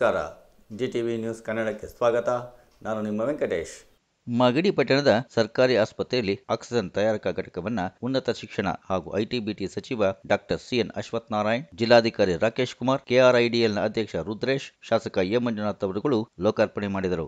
ನಮಸ್ಕಾರ G T V news ಕನ್ನಡಕ್ಕೆ ಸ್ವಾಗತ ನಾನು ನಿಮ್ಮ ವೆಂಕಟೇಶ್ ಮಾಗಡಿ ಪಟ್ಟಣದ ಸರ್ಕಾರಿ ಆಸ್ಪತ್ರೆಯಲ್ಲಿ ಆಕ್ಸಿಜನ್ ತಯಾರಕಾ ಘಟಕವನ್ನು ಉನ್ನತ ಶಿಕ್ಷಣ ಹಾಗೂ ಐಟಿಬಿಟಿ ಸಚಿವ ಡಾಕ್ಟರ್ ಸಿಎನ್ ಅಶ್ವಥ್ ನಾರಾಯಣ್ ಜಿಲ್ಲಾಧಿಕಾರಿ ರಾಕೇಶ್ ಕುಮಾರ್ ಕೆಆರ್ಐಡಿಎಲ್ನ ಅಧ್ಯಕ್ಷ ರುದ್ರೇಶ್ ಶಾಸಕ ಎ ಮಂಜುನಾಥ್ ಅವರುಗಳು ಲೋಕಾರ್ಪಣೆ ಮಾಡಿದರು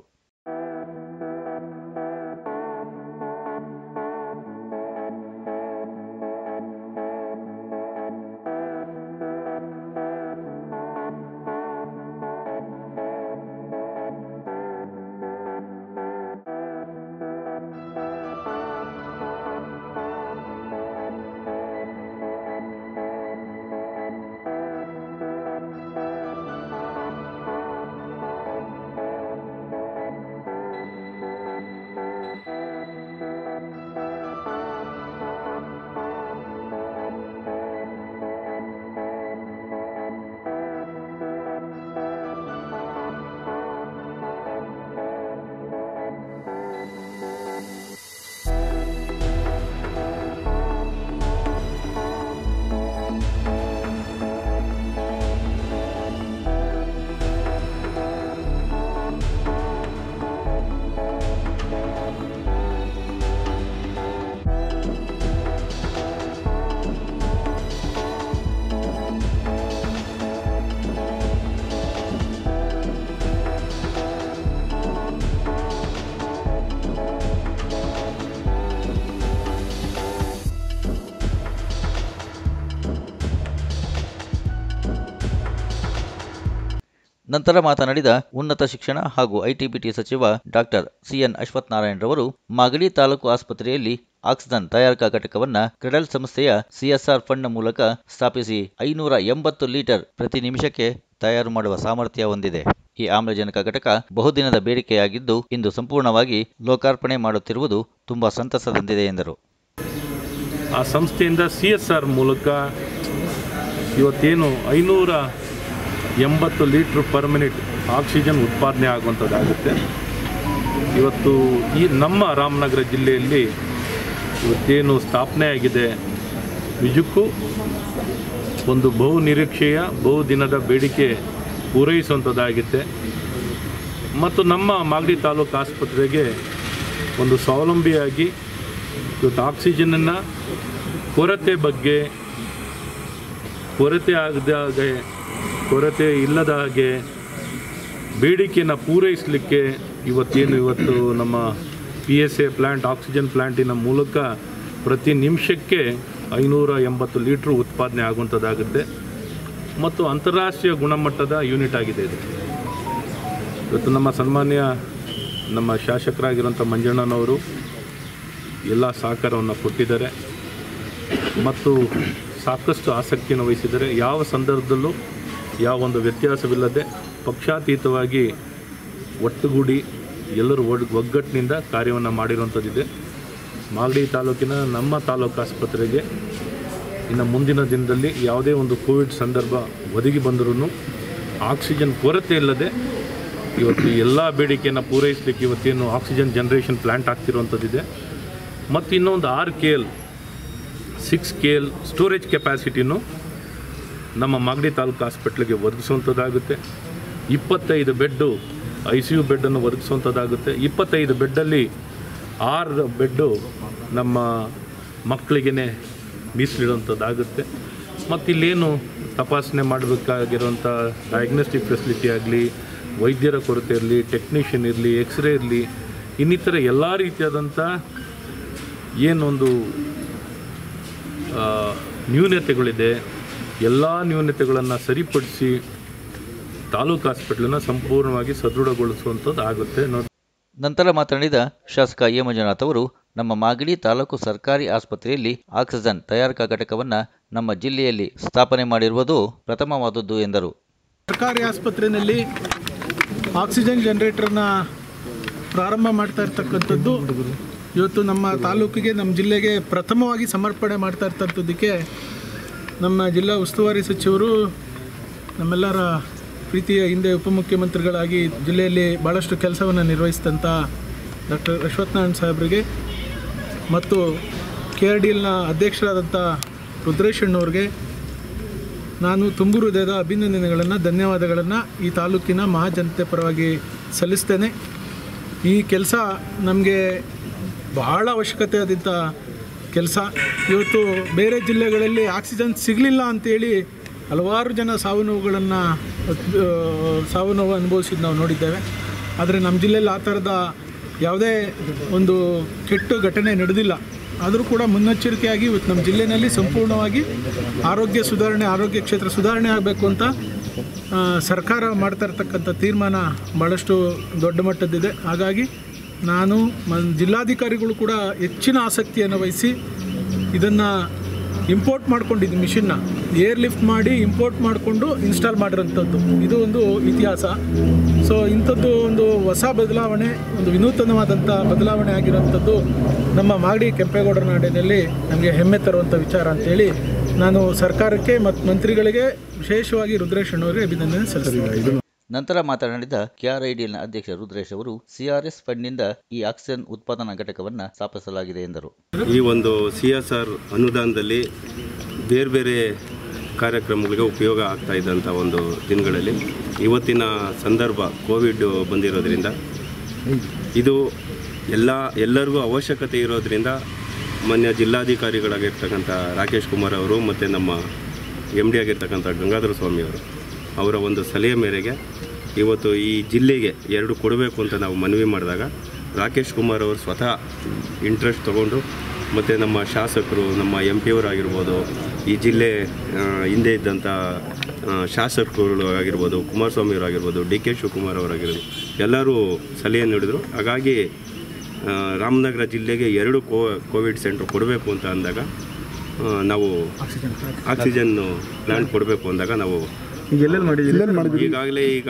ನಂತರ ಮಾತನಾಡಿದ ಉನ್ನತ ಶಿಕ್ಷಣ ಹಾಗೂ ಐಟಿಬಿಟಿ ಸಚಿವ ಡಾಕ್ಟರ್ ಸಿಎನ್ ಅಶ್ವಥ್ ನಾರಾಯಣ್ ರವರು ಮಾಗಡಿ ತಾಲೂಕು ಆಸ್ಪತ್ರೆಯಲ್ಲಿ ಆಕ್ಸಿಜನ್ ತಯಾರಕಾ ಘಟಕವನ್ನು ಕ್ರೆಡಲ್ ಸಂಸ್ಥೆಯ ಸಿಎಸ್ಆರ್ ಫಂಡ್ ಮೂಲಕ ಸ್ಥಾಪಿಸಿ ಐನೂರ ಎಂಬತ್ತು ಲೀಟರ್ ಪ್ರತಿ ನಿಮಿಷಕ್ಕೆ ತಯಾರು ಮಾಡುವ ಸಾಮರ್ಥ್ಯ ಹೊಂದಿದೆ ಈ ಆಮ್ಲಜನಕ ಘಟಕ ಬಹುದಿನದ ಬೇಡಿಕೆಯಾಗಿದ್ದು ಇಂದು ಸಂಪೂರ್ಣವಾಗಿ ಲೋಕಾರ್ಪಣೆ ಮಾಡುತ್ತಿರುವುದು ತುಂಬಾ ಸಂತಸ ತಂದಿದೆ ಎಂದರು ಆ ಸಂಸ್ಥೆಯಿಂದ ಸಿ ಎಸ್ ಆರ್ ಮೂಲಕ ಇವತ್ತೇನು ಐನೂರ ಎಂಬತ್ತು ಲೀಟ್ರ್ ಪರ್ ಮಿನಿಟ್ ಆಕ್ಸಿಜನ್ ಉತ್ಪಾದನೆ ಆಗುವಂಥದ್ದಾಗುತ್ತೆ ಇವತ್ತು ಈ ನಮ್ಮ ರಾಮನಗರ ಜಿಲ್ಲೆಯಲ್ಲಿ ಇವತ್ತೇನು ಸ್ಥಾಪನೆ ಆಗಿದೆ ನಿಜಕ್ಕೂ ಒಂದು ಬಹು ನಿರೀಕ್ಷೆಯ ಬಹು ದಿನದ ಬೇಡಿಕೆ ಪೂರೈಸುವಂಥದ್ದಾಗಿದೆ ಮತ್ತು ನಮ್ಮ ಮಾಗಡಿ ತಾಲೂಕು ಆಸ್ಪತ್ರೆಗೆ ಒಂದು ಸ್ವಾವಲಂಬಿಯಾಗಿ ಇವತ್ತು ಆಕ್ಸಿಜನನ್ನು ಕೊರತೆ ಬಗ್ಗೆ ಕೊರತೆ ಆಗದ ಹಾಗೆ ಕೊರತೆ ಇಲ್ಲದ ಹಾಗೆ ಬೇಡಿಕೆಯನ್ನು ಪೂರೈಸಲಿಕ್ಕೆ ಇವತ್ತೇನು ಇವತ್ತು ನಮ್ಮ P S A plant oxygen ಪ್ಲ್ಯಾಂಟಿನ ಮೂಲಕ ಪ್ರತಿ ನಿಮಿಷಕ್ಕೆ ಐನೂರ ಎಂಬತ್ತು ಲೀಟ್ರ್ ಉತ್ಪಾದನೆ ಆಗುವಂಥದ್ದಾಗುತ್ತೆ ಮತ್ತು ಅಂತಾರಾಷ್ಟ್ರೀಯ ಗುಣಮಟ್ಟದ ಯೂನಿಟ್ ಆಗಿದೆ ಇದು ಇವತ್ತು ನಮ್ಮ ಸನ್ಮಾನ್ಯ ನಮ್ಮ ಶಾಸಕರಾಗಿರುವಂಥ ಮಂಜಣ್ಣನವರು ಎಲ್ಲ ಸಹಕಾರವನ್ನು ಕೊಟ್ಟಿದ್ದಾರೆ ಮತ್ತು ಸಾಕಷ್ಟು ಆಸಕ್ತಿಯನ್ನು ವಹಿಸಿದ್ದಾರೆ ಯಾವ ಸಂದರ್ಭದಲ್ಲೂ ಯಾವ ಒಂದು ವ್ಯತ್ಯಾಸವಿಲ್ಲದೆ ಪಕ್ಷಾತೀತವಾಗಿ ಒಟ್ಟುಗೂಡಿ ಎಲ್ಲರೂ ಒಡ್ ಒಗ್ಗಟ್ಟಿನಿಂದ ಕಾರ್ಯವನ್ನು ಮಾಡಿರುವಂಥದ್ದಿದೆ ಮಾಗಡಿ ತಾಲೂಕಿನ ನಮ್ಮ ತಾಲೂಕು ಆಸ್ಪತ್ರೆಗೆ ಇನ್ನು ಮುಂದಿನ ದಿನದಲ್ಲಿ ಯಾವುದೇ ಒಂದು ಕೋವಿಡ್ ಸಂದರ್ಭ ಒದಗಿ ಬಂದರೂ ಆಕ್ಸಿಜನ್ ಕೊರತೆ ಇಲ್ಲದೆ ಇವತ್ತು ಎಲ್ಲ ಬೇಡಿಕೆಯನ್ನು ಪೂರೈಸಲಿಕ್ಕೆ ಇವತ್ತೇನು ಆಕ್ಸಿಜನ್ ಜನ್ರೇಷನ್ ಪ್ಲ್ಯಾಂಟ್ ಆಗ್ತಿರುವಂಥದ್ದಿದೆ ಮತ್ತು ಇನ್ನೊಂದು ಆರು K L six K L storage ಕೆಪಾಸಿಟಿನೂ ನಮ್ಮ ಮಾಗಡಿ ತಾಲೂಕು ಹಾಸ್ಪಿಟ್ಲಿಗೆ ಒದಗಿಸುವಂಥದ್ದಾಗುತ್ತೆ ಇಪ್ಪತ್ತೈದು ಬೆಡ್ಡು ಐ ಸಿ ಯು ಬೆಡ್ಡನ್ನು ಒದಗಿಸುವಂಥದ್ದಾಗುತ್ತೆ ಇಪ್ಪತ್ತೈದು ಬೆಡ್ಡಲ್ಲಿ ಆರು ಬೆಡ್ಡು ನಮ್ಮ ಮಕ್ಕಳಿಗೆ ಮೀಸಲಿಡುವಂಥದ್ದಾಗುತ್ತೆ ಮತ್ತು ಇಲ್ಲೇನು ತಪಾಸಣೆ ಮಾಡಬೇಕಾಗಿರುವಂಥ ಡಯಾಗ್ನೋಸ್ಟಿಕ್ ಫೆಸಿಲಿಟಿ ಆಗಲಿ ವೈದ್ಯರ ಕೊರತೆ ಇರಲಿ ಟೆಕ್ನಿಷಿಯನ್ ಇರಲಿ ಎಕ್ಸ್ರೇ ಇರಲಿ ಇನ್ನಿತರ ಎಲ್ಲ ರೀತಿಯಾದಂಥ ಏನೊಂದು ಆ, ನ್ಯೂನತೆಗಳಿದೆ ಎಲ್ಲ ನ್ಯೂನತೆಗಳನ್ನು ಸರಿಪಡಿಸಿ ತಾಲೂಕು ಹಾಸ್ಪಿಟ್ಲನ್ನು ಸಂಪೂರ್ಣವಾಗಿ ಸದೃಢಗೊಳಿಸುವಂಥದ್ದು ಆಗುತ್ತೆ ಅನ್ನೋದು ನಂತರ ಮಾತನಾಡಿದ ಶಾಸಕ ಎ ಮಂಜುನಾಥ್ ಅವರು ನಮ್ಮ ಮಾಗಡಿ ತಾಲೂಕು ಸರ್ಕಾರಿ ಆಸ್ಪತ್ರೆಯಲ್ಲಿ ಆಕ್ಸಿಜನ್ ತಯಾರಕಾ ಘಟಕವನ್ನು ನಮ್ಮ ಜಿಲ್ಲೆಯಲ್ಲಿ ಸ್ಥಾಪನೆ ಮಾಡಿರುವುದು ಪ್ರಥಮವಾದದ್ದು ಎಂದರು ಸರ್ಕಾರಿ ಆಸ್ಪತ್ರೆಯಲ್ಲಿ ಆಕ್ಸಿಜನ್ ಜನರೇಟರ್ನ ಪ್ರಾರಂಭ ಮಾಡ್ತಾ ಇರ್ತಕ್ಕಂಥದ್ದು ಇವತ್ತು ನಮ್ಮ ತಾಲೂಕಿಗೆ ನಮ್ಮ ಜಿಲ್ಲೆಗೆ ಪ್ರಥಮವಾಗಿ ಸಮರ್ಪಣೆ ಮಾಡ್ತಾ ಇರ್ತಕ್ಕಂಥದ್ದಕ್ಕೆ ನಮ್ಮ ಜಿಲ್ಲಾ ಉಸ್ತುವಾರಿ ಸಚಿವರು ನಮ್ಮೆಲ್ಲರ ಪ್ರೀತಿಯ ಹಿಂದೆ ಉಪಮುಖ್ಯಮಂತ್ರಿಗಳಾಗಿ ಜಿಲ್ಲೆಯಲ್ಲಿ ಭಾಳಷ್ಟು ಕೆಲಸವನ್ನು ನಿರ್ವಹಿಸಿದಂಥ ಡಾಕ್ಟರ್ ಅಶ್ವತ್ಥನಾರಾಯಣ ಸಾಹೇಬರಿಗೆ ಮತ್ತು ಕೆ ಆರ್ ಡಿ ಎಲ್ನ ಅಧ್ಯಕ್ಷರಾದಂಥ ರುದ್ರೇಶಣ್ಣವ್ರಿಗೆ ನಾನು ತುಂಬು ಹೃದಯದ ಅಭಿನಂದನೆಗಳನ್ನು ಧನ್ಯವಾದಗಳನ್ನು ಈ ತಾಲೂಕಿನ ಮಹಾಜನತೆ ಪರವಾಗಿ ಸಲ್ಲಿಸ್ತೇನೆ ಈ ಕೆಲಸ ನಮಗೆ ಬಹಳ ಅವಶ್ಯಕತೆ ಆದಂಥ ಕೆಲಸ ಇವತ್ತು ಬೇರೆ ಜಿಲ್ಲೆಗಳಲ್ಲಿ ಆಕ್ಸಿಜನ್ ಸಿಗಲಿಲ್ಲ ಅಂತೇಳಿ ಹಲವಾರು ಜನ ಸಾವು ನೋವುಗಳನ್ನು ಸಾವು ನೋವು ಅನುಭವಿಸಿದ್ದು ನಾವು ನೋಡಿದ್ದೇವೆ ಆದರೆ ನಮ್ಮ ಜಿಲ್ಲೆಯಲ್ಲಿ ಆ ಥರದ ಯಾವುದೇ ಒಂದು ಕೆಟ್ಟ ಘಟನೆ ನಡೆದಿಲ್ಲ ಆದರೂ ಕೂಡ ಮುನ್ನೆಚ್ಚರಿಕೆಯಾಗಿ ಇವತ್ತು ನಮ್ಮ ಜಿಲ್ಲೆಯಲ್ಲಿ ಸಂಪೂರ್ಣವಾಗಿ ಆರೋಗ್ಯ ಸುಧಾರಣೆ ಆರೋಗ್ಯ ಕ್ಷೇತ್ರ ಸುಧಾರಣೆ ಆಗಬೇಕು ಅಂತ ಆ, ಸರ್ಕಾರ ಮಾಡ್ತಾ ಇರ್ತಕ್ಕಂಥ ತೀರ್ಮಾನ ಭಾಳಷ್ಟು ದೊಡ್ಡ ಮಟ್ಟದ್ದಿದೆ ಹಾಗಾಗಿ ನಾನು ಮ ಜಿಲ್ಲಾಧಿಕಾರಿಗಳು ಕೂಡ ಹೆಚ್ಚಿನ ಆಸಕ್ತಿಯನ್ನು ವಹಿಸಿ ಇದನ್ನು ಇಂಪೋರ್ಟ್ ಮಾಡ್ಕೊಂಡಿದ್ದು ಮಿಷಿನ್ನ ಏರ್ ಲಿಫ್ಟ್ ಮಾಡಿ ಇಂಪೋರ್ಟ್ ಮಾಡಿಕೊಂಡು ಇನ್ಸ್ಟಾಲ್ ಮಾಡಿರೋಂಥದ್ದು ಇದು ಒಂದು ಇತಿಹಾಸ ಸೊ ಇಂಥದ್ದು ಒಂದು ಹೊಸ ಬದಲಾವಣೆ ಒಂದು ವಿನೂತನವಾದಂಥ ಬದಲಾವಣೆ ಆಗಿರೋಂಥದ್ದು ನಮ್ಮ ಮಾಗಡಿ ಕೆಂಪೇಗೌಡರ ನಾಡಿನಲ್ಲಿ ನಮಗೆ ಹೆಮ್ಮೆ ತರುವಂಥ ವಿಚಾರ ಅಂತೇಳಿ ನಾನು ಸರ್ಕಾರಕ್ಕೆ ಮತ್ತು ಮಂತ್ರಿಗಳಿಗೆ ವಿಶೇಷವಾಗಿ ರುದ್ರೇಶ್ ಅಣ್ಣವರಿಗೆ ಅಭಿನಂದನೆ ಸಲ್ಲಿಸ್ತೀನಿ ನಂತರ ಮಾತನಾಡಿದ ಕೆಆರ್ಐಡಿಎಲ್ನ ಅಧ್ಯಕ್ಷ ರುದ್ರೇಶ್ ಅವರು ಸಿಆರ್ಎಸ್ ಫಂಡ್ನಿಂದ ಈ ಆಕ್ಸಿಜನ್ ಉತ್ಪಾದನಾ ಘಟಕವನ್ನ ಸ್ಥಾಪಿಸಲಾಗಿದೆ ಎಂದರು ಈ ಒಂದು ಸಿ ಎಸ್ ಆರ್ ಅನುದಾನದಲ್ಲಿ ಬೇರೆ ಬೇರೆ ಕಾರ್ಯಕ್ರಮಗಳಿಗೆ ಉಪಯೋಗ ಆಗ್ತಾ ಇದ್ದಂಥ ಒಂದು ದಿನಗಳಲ್ಲಿ ಇವತ್ತಿನ ಸಂದರ್ಭ ಕೋವಿಡ್ ಬಂದಿರೋದ್ರಿಂದ ಇದು ಎಲ್ಲ ಎಲ್ಲರಿಗೂ ಅವಶ್ಯಕತೆ ಇರೋದ್ರಿಂದ ಮಾನ್ಯ ಜಿಲ್ಲಾಧಿಕಾರಿಗಳಾಗಿರ್ತಕ್ಕಂಥ ರಾಕೇಶ್ ಕುಮಾರ್ ಅವರು ಮತ್ತು ನಮ್ಮ ಎಮ್ ಡಿ ಆಗಿರ್ತಕ್ಕಂಥ ಗಂಗಾಧರ ಸ್ವಾಮಿ ಅವರು ಅವರ ಒಂದು ಸಲಹೆ ಮೇರೆಗೆ ಇವತ್ತು ಈ ಜಿಲ್ಲೆಗೆ ಎರಡು ಕೊಡಬೇಕು ಅಂತ ನಾವು ಮನವಿ ಮಾಡಿದಾಗ ರಾಕೇಶ್ ಕುಮಾರ್ ಅವರು ಸ್ವತಃ ಇಂಟ್ರೆಸ್ಟ್ ತಗೊಂಡು ಮತ್ತು ನಮ್ಮ ಶಾಸಕರು ನಮ್ಮ ಎಂ ಪಿ ಅವರಾಗಿರ್ಬೋದು ಈ ಜಿಲ್ಲೆ ಆ, ಹಿಂದೆ ಇದ್ದಂಥ ಆ, ಶಾಸಕರು ಆಗಿರ್ಬೋದು ಕುಮಾರಸ್ವಾಮಿ ಅವರಾಗಿರ್ಬೋದು ಡಿ ಕೆ ಶಿವಕುಮಾರ್ ಅವರಾಗಿರ್ಬೋದು ಎಲ್ಲರೂ ಸಲಹೆ ನೀಡಿದರು ಹಾಗಾಗಿ ಆ, ರಾಮನಗರ ಜಿಲ್ಲೆಗೆ ಎರಡು ಕೋ ಕೋವಿಡ್ ಸೆಂಟ್ರ್ ಕೊಡಬೇಕು ಅಂತ ಅಂದಾಗ ಆ, ನಾವು ಆಕ್ಸಿಜನ್ ಪ್ಲಾಂಟ್ ಕೊಡಬೇಕು ಅಂದಾಗ ನಾವು ಈಗಾಗಲೇ ಈಗ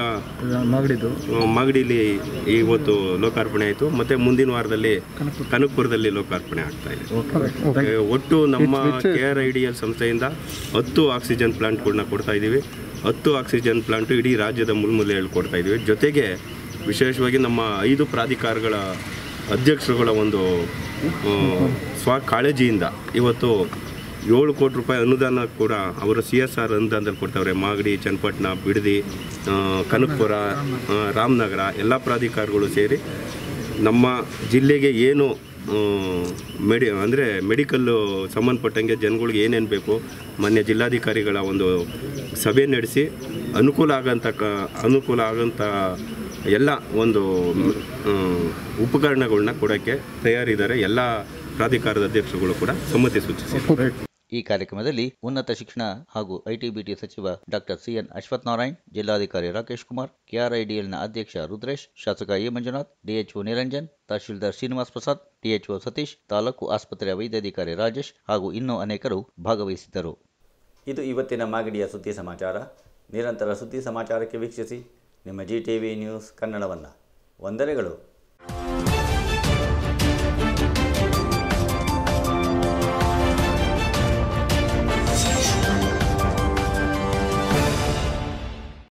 ಆ, ಮಾಗಡಿಲಿ ಇವತ್ತು ಲೋಕಾರ್ಪಣೆ ಆಯಿತು ಮತ್ತು ಮುಂದಿನ ವಾರದಲ್ಲಿ ಕನಕಪುರದಲ್ಲಿ ಲೋಕಾರ್ಪಣೆ ಆಗ್ತಾ ಇದೆ ಆ, ಒಟ್ಟು ನಮ್ಮ K R I D L ಸಂಸ್ಥೆಯಿಂದ ಹತ್ತು ಆಕ್ಸಿಜನ್ ಪ್ಲಾಂಟ್ಗಳನ್ನ ಕೊಡ್ತಾ ಇದ್ದೀವಿ ಹತ್ತು ಆಕ್ಸಿಜನ್ ಪ್ಲಾಂಟು ಇಡೀ ರಾಜ್ಯದ ಮುಲ್ಮೂಲೆಯಲ್ಲಿ ಕೊಡ್ತಾ ಇದ್ದೀವಿ ಜೊತೆಗೆ ವಿಶೇಷವಾಗಿ ನಮ್ಮ ಐದು ಪ್ರಾಧಿಕಾರಗಳ ಅಧ್ಯಕ್ಷರುಗಳ ಒಂದು ಆ, ಸ್ವ ಕಾಳಜಿಯಿಂದ ಇವತ್ತು ಏಳು ಕೋಟಿ ರೂಪಾಯಿ ಅನುದಾನ ಕೂಡ ಅವರು ಸಿ ಎಸ್ ಆರ್ ಅನುದಾನದಲ್ಲಿ ಕೊಡ್ತಾವ್ರೆ ಮಾಗಡಿ ಚನ್ನಪಟ್ಟಣ ಬಿಡದಿ ಆ, ಕನಕಪುರ ಆ, ರಾಮನಗರ ಎಲ್ಲ ಪ್ರಾಧಿಕಾರಗಳು ಸೇರಿ ನಮ್ಮ ಜಿಲ್ಲೆಗೆ ಏನು ಆ, ಮೆಡಿ ಅಂದರೆ ಮೆಡಿಕಲ್ಲು ಸಂಬಂಧಪಟ್ಟಂಗೆ ಜನಗಳಿಗೆ ಏನೇನು ಬೇಕು ಮಾನ್ಯ ಜಿಲ್ಲಾಧಿಕಾರಿಗಳ ಒಂದು ಸಭೆ ನಡೆಸಿ ಅನುಕೂಲ ಆಗಂತ ಕ ಅನುಕೂಲ ಆಗಂಥ ಎಲ್ಲ ಒಂದು ಆ, ಉಪಕರಣಗಳನ್ನ ಕೊಡೋಕ್ಕೆ ತಯಾರಿದ್ದಾರೆ ಎಲ್ಲ ಪ್ರಾಧಿಕಾರದ ಅಧ್ಯಕ್ಷರುಗಳು ಕೂಡ ಸಮ್ಮತಿ ಸೂಚಿಸಿದ್ದಾರೆ ಈ ಕಾರ್ಯಕ್ರಮದಲ್ಲಿ ಉನ್ನತ ಶಿಕ್ಷಣ ಹಾಗೂ ಐಟಿಬಿಟಿ ಸಚಿವ ಡಾಕ್ಟರ್ ಸಿಎನ್ ಅಶ್ವತ್ಥನಾರಾಯಣ್ ಜಿಲ್ಲಾಧಿಕಾರಿ ರಾಕೇಶ್ ಕುಮಾರ್ ಕೆಆರ್ಐಡಿಎಲ್ನ ಅಧ್ಯಕ್ಷ ರುದ್ರೇಶ್ ಶಾಸಕ ಎ ಮಂಜುನಾಥ್ ಡಿಎಚ್ಒ ನಿರಂಜನ್ ತಹಶೀಲ್ದಾರ್ ಶ್ರೀನಿವಾಸ್ ಪ್ರಸಾದ್ ಟಿಎಚ್ಒ ಸತೀಶ್ ತಾಲೂಕು ಆಸ್ಪತ್ರೆಯ ವೈದ್ಯಾಧಿಕಾರಿ ರಾಜೇಶ್ ಹಾಗೂ ಇನ್ನೂ ಅನೇಕರು ಭಾಗವಹಿಸಿದ್ದರು ಇದು ಇವತ್ತಿನ ಮಾಗಡಿಯ ಸುದ್ದಿ ಸಮಾಚಾರ ನಿರಂತರ ಸುದ್ದಿ ಸಮಾಚಾರಕ್ಕೆ ವೀಕ್ಷಿಸಿ ನಿಮ್ಮ ಜಿ ಟಿ ವಿ ನ್ಯೂಸ್ ಕನ್ನಡವನ್ನು ವಂದನೆಗಳು